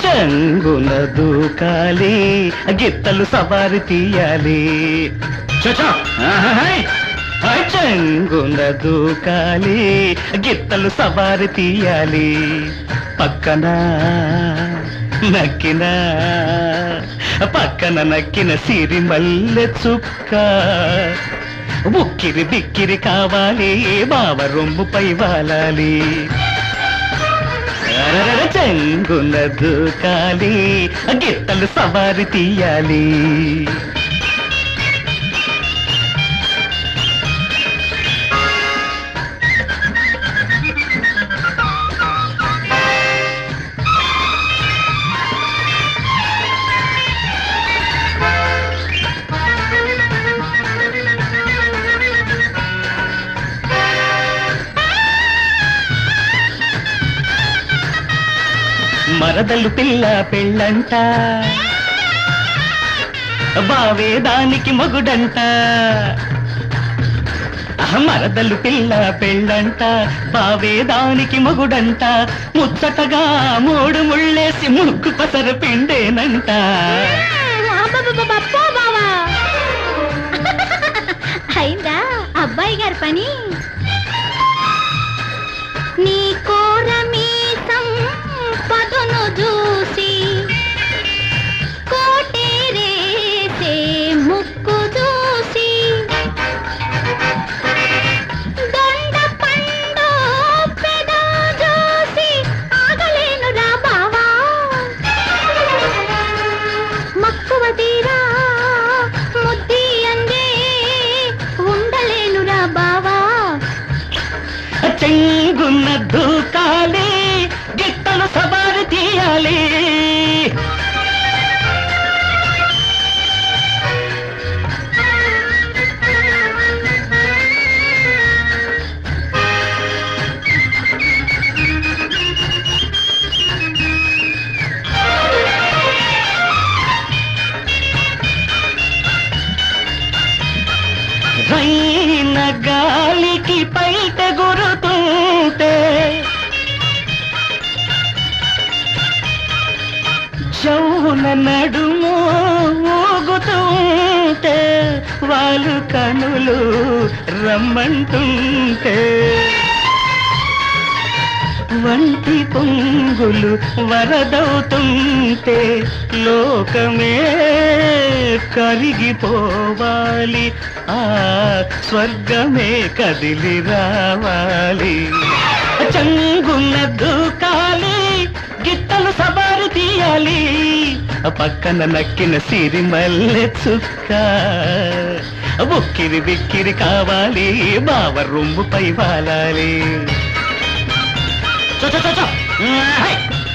చెంగున దూకాలి గిత్తలు సవారి తీయాలి చచా ఆహాయ్. ఆ చెంగున దూకాలి గిత్తలు సవారి తీయాలి పక్కన నక్కిన పక్కన నక్కిన సిరి మల్లె చుక్క ఉక్కిరి బిక్కిరి కావాలి బావ రొమ్ముపై వాలాలి అరరర చెంగున దూకాలి గిత్తలు సవారి తీయాలి మరదలు పిల్ల పెళ్ళంట బావే దానికి మొగుడంట అహ, మరదలు పిల్ల పెళ్ళంట బావే దానికి మొగుడంట ముచ్చటగా మూడు ముళ్ళేసి ముక్కు పసర పిండేనంట అబ్బబ్బబ్బబ్బో బావా అయిందా అబ్బాయి గారి పని నీ కోర మీసం పదును చూసి కోటేరేసే ముక్కు చూసి దొండ పండు పెద చూసి ఆగలేనురా బావా మక్కువ తీరా ముద్ది అందే ఉండలేనురా బావా చెంగున్న దూకాలి గిట్టలు సవారి తీయాలి రైన గాలికి పైట గురుతుంటే చౌన నడుము ఊగుతుంటే వాళ్ళు కనులు రమ్మంటుంటే వంటి పొంగులు వరదవుతుంటే లోకమే కరిగిపోవాలి ఆ స్వర్గమే కదిలి రావాలి చంగున్న దూకాలి గిట్టలు సవారు తీయాలి పక్కన నక్కిన సిరి మల్లె చుక్క ఉక్కిరి బిక్కిరి కావాలి బావ రొమ్ముపై వాలాలి చో చో చో చో. హై.